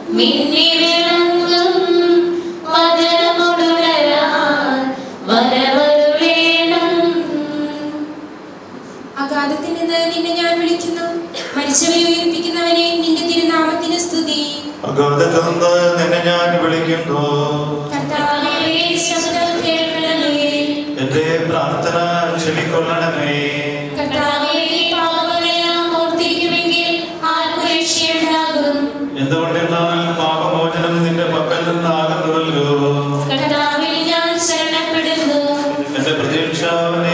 മിന്നി വിളങ്ങും വചനമൊടുണരാൻ വരവരുളേണം അഗാധത്തിൽ നിന്ന് നിന്നെ ഞാൻ വിളിക്കുന്നു മരിച്ചവരെ ഉയർപ്പിക്കുന്നവനെ നിന്റെ തിരുനാമത്തിന് സ്തുതി അഗാധത്തുനിന്ന് നിന്നെ ഞാൻ വിളിക്കുന്നു കർത്താവേ ശബ്ദം കേൾക്കണമേ എന്റെ പ്രാർത്ഥന ചെവിക്കൊള്ളണമേ കർത്താവേ പാപങ്ങളെല്ലാം ഓർത്തിരിക്കുമെങ്കിൽ ആർക്കു രക്ഷയുണ്ടാകും എന്തുകൊണ്ടെന്നാൽ പാപമോചനം നിന്റെ പക്കൽ നിന്നാകുന്നുവല്ലോ കർത്താവിൽ ഞാൻ ശരണപ്പെടുന്നു എന്റെ പ്രതീക്ഷ